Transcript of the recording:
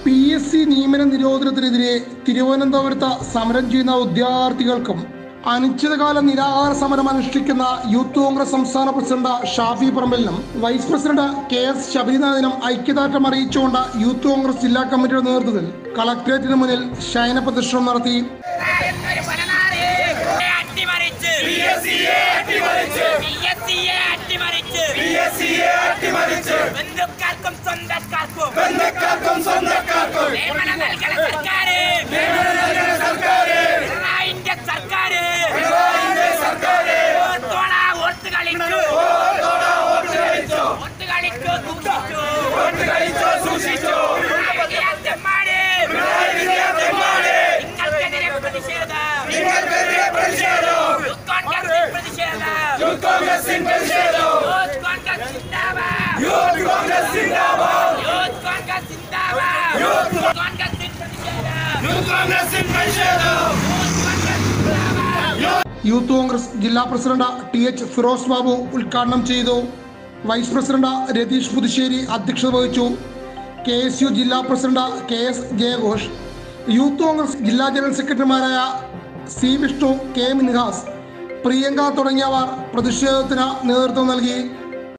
P S C നിയമന നിരോധനത്തിനെതിരെ തിരുവനന്തപുരത്ത് സമരം ചെയ്യുന്ന വിദ്യാർത്ഥികൾക്കും അനിശ്ചിതകാല നിരാഹാര സമരം അനുഷ്ഠിക്കുന്ന യൂത്ത് കോൺഗ്രസ് സംസ്ഥാന പ്രസിഡന്റ് ഷാഫി പറമ്പലിനും വൈസ് പ്രസിഡന്റ് കെ എസ് ശബരിനാഥിനും ഐക്യദാർഢ്യം അറിയിച്ചുകൊണ്ട് യൂത്ത് കോൺഗ്രസ് ജില്ലാ കമ്മിറ്റിയുടെ നേതൃത്വത്തിൽ കളക്ടറേറ്റിന് മുന്നിൽ ശയന പ്രദർശനം നടത്തി ഒരു പലനാട് അട്ടിമറിച്ച് PSC യെ അട്ടിമറിച്ച് ബന്ധുക്കാർക്കും സ്വന്തക്കാർക്കും നിയമനം നൽകണ സർക്കാര് പിണറായിന്റെ സർക്കാര് ഓർത്തോടാ, ഓർത്ത് കളിക്കൂ. ഓർത്ത് കളിക്കൂ, സൂക്ഷിച്ചു. പിണറായി വിജയത്തെമ്മാടി. നിങ്ങൾക്കെതിരെ പ്രതിഷേധം യൂത്ത് കോൺഗ്രസിൻ പ്രതിഷേധം യൂത്ത് കോൺഗ്രസ് സിന്ദാബാദ് യൂത്ത് കോൺഗ്രസ് സിന്ദാബാദ് യൂത്ത് കോൺഗ്രസിൻ പ്രതിഷേധം യൂത്ത് കോൺഗ്രസിൻ പ്രതിഷേധം യൂത്ത് കോൺഗ്രസ് ജില്ലാ president T H Firoz Babu ഉദ്ഘാടനം ചെയ്തു വൈസ് പ്രസിഡന്റ് രതീഷ് പുതുശ്ശേരി അധ്യക്ഷത വഹിച്ചു കെ എസ് യു ജില്ലാ പ്രസിഡന്റ് കെ എസ് ജയഘോഷ് യൂത്ത് കോൺഗ്രസ് ജില്ലാ ജനറൽ സെക്രട്ടറിമാരായ സി വിഷ്ണു കെ മിൻഹാസ് പ്രിയങ്ക തുടങ്ങിയവർ പ്രതിഷേധത്തിന് നേതൃത്വം നൽകി